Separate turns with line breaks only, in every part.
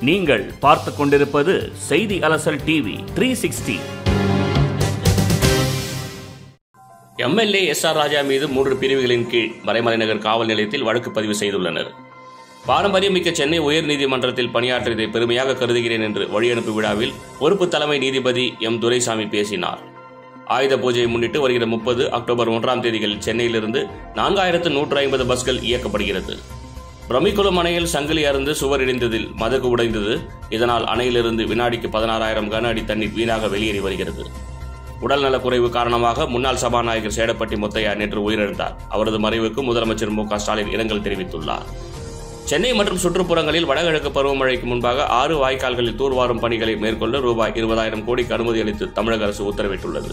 நீங்கள் பார்த்து கொண்டிருப்பது செய்தி அலசல் TV three sixty MLA S R Raja மீது மூன்று பிரிவுகளின் கீழ் மறைமலைநகர் காவல் நிலையத்தில் வழக்கு பதிவு செய்துள்ளனர் பாரம்பரியமிக்க சென்னை உயர்நீதிமன்றத்தில் பணியாற்றியதை பெருமையாக கருதுகிறேன் என்று வழியனுப்பு விழாவில் பொறுப்பு தலைமை நீதிபதி எம் துரைசாமி பேசினார் ஆயுத பூஜையை முன்னிட்டு வருகிற முப்பது அக்டோபர் ஒன்றாம் தேதிகளில் சென்னையிலிருந்து நான்காயிரத்து நூற்று ஐம்பது பஸ்கள் இயக்கப்படுகிறது பிரமிக்குளம் அணையில் சங்கிலி அருந்து சுவர் இடிந்ததில் மதகு உடைந்தது இதனால் அணையிலிருந்து வினாடிக்கு பதினாறாயிரம் கன அடி தண்ணீர் வீணாக வெளியேறி வருகிறது உடல்நலக் குறைவு காரணமாக முன்னாள் சபாநாயகர் சேடப்பட்டி முத்தையா நேற்று உயிரிழந்தார் அவரது மறைவுக்கு முதலமைச்சர் மு க ஸ்டாலின் இரங்கல் தெரிவித்துள்ளார் சென்னை மற்றும் சுற்றுப்புறங்களில் வடகிழக்கு பருவமழைக்கு முன்பாக ஆறு வாய்க்கால்களில் தூர்வாரும் பணிகளை மேற்கொள்ள ரூபாய் இருபதாயிரம் கோடிக்கு அனுமதி அளித்து தமிழக அரசு உத்தரவிட்டுள்ளது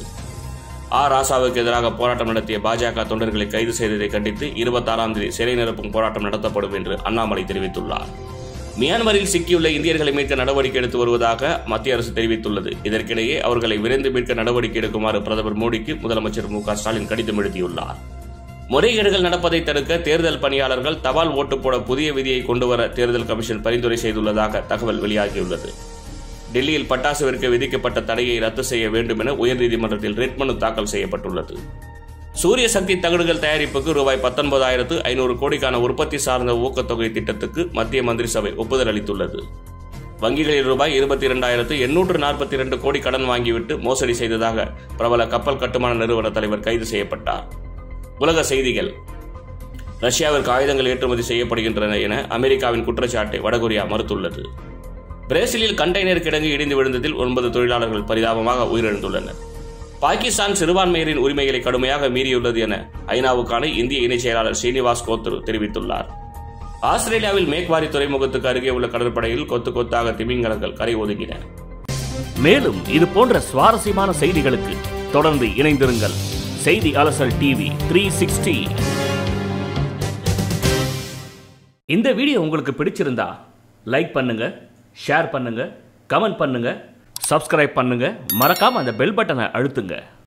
ஆ ராசாவுக்கு எதிராக போராட்டம் நடத்திய பாஜக தொண்டர்களை கைது செய்ததை கண்டித்து இருபத்தாறாம் தேதி சிறை நிரப்பும் போராட்டம் நடத்தப்படும் என்று அண்ணாமலை தெரிவித்துள்ளார் மியான்மரில் சிக்கியுள்ள இந்தியர்களை மீட்க நடவடிக்கை எடுத்து வருவதாக மத்திய அரசு தெரிவித்துள்ளது இதற்கிடையே அவர்களை விரைந்து மீட்க நடவடிக்கை எடுக்குமாறு பிரதமர் மோடிக்கு முதலமைச்சர் மு க ஸ்டாலின் கடிதம் எழுதியுள்ளார் முறைகேடுகள் நடப்பதை தடுக்க தேர்தல் பணியாளர்கள் தபால் ஓட்டு போட புதிய விதியை கொண்டுவர தேர்தல் கமிஷன் பரிந்துரை செய்துள்ளதாக தகவல் வெளியாகியுள்ளது டெல்லியில் பட்டாசு விற்க விதிக்கப்பட்ட தடையை ரத்து செய்ய வேண்டும் என உயர்நீதிமன்றத்தில் ரிட் மனு தாக்கல் செய்யப்பட்டுள்ளது சூரிய சக்தி தகடுகள் தயாரிப்புக்கு ரூபாய் பத்தொன்பதாயிரத்து ஐநூறு கோடிக்கான உற்பத்தி சார்ந்த ஊக்கத்தொகை திட்டத்துக்கு மத்திய மந்திரி சபை ஒப்புதல் அளித்துள்ளது வங்கிகளில் ரூபாய் இருபத்தி இரண்டாயிரத்து எண்ணூற்று நாற்பத்தி இரண்டு கோடி கடன் வாங்கிவிட்டு மோசடி செய்ததாக பிரபல கப்பல் கட்டுமான நிறுவன தலைவர் கைது செய்யப்பட்டார் உலக செய்திகள் ரஷ்யாவிற்கு ஆயுதங்கள் ஏற்றுமதி செய்யப்படுகின்றன என அமெரிக்காவின் குற்றச்சாட்டை வடகொரியா மறுத்துள்ளது பிரேசிலில் கண்டெய்னர் கிடங்கு இடிந்து விழுந்ததில் ஒன்பது தொழிலாளர்கள் பரிதாபமாக உயிரிழந்துள்ளனர் பாகிஸ்தான் சிறுபான்மையரின் உரிமைகளை கடுமையாக மீறியுள்ளது என ஐநாவுக்கான இந்திய இணைச் செயலாளர் ஸ்ரீனிவாஸ் கோத்ரு தெரிவித்துள்ளார் ஆஸ்திரேலியாவில் மேக்வாரி துறைமுகத்துக்கு அருகே உள்ள கடற்படையில் கொத்து கொத்தாக திமிங்கலங்கள் கரை ஒதுங்கின மேலும் இது போன்ற சுவாரஸ்யமான செய்திகளுக்கு தொடர்ந்து இணைந்திருங்கள் செய்தி அலசல் டிவி த்ரீ சிக்ஸ்டி இந்த வீடியோ உங்களுக்கு பிடிச்சிருந்தா லைக் பண்ணுங்க ஷேர் பண்ணுங்க கமெண்ட் பண்ணுங்க சப்ஸ்கிரைப் பண்ணுங்க மறக்காம அந்த பெல் பட்டனை அழுத்துங்க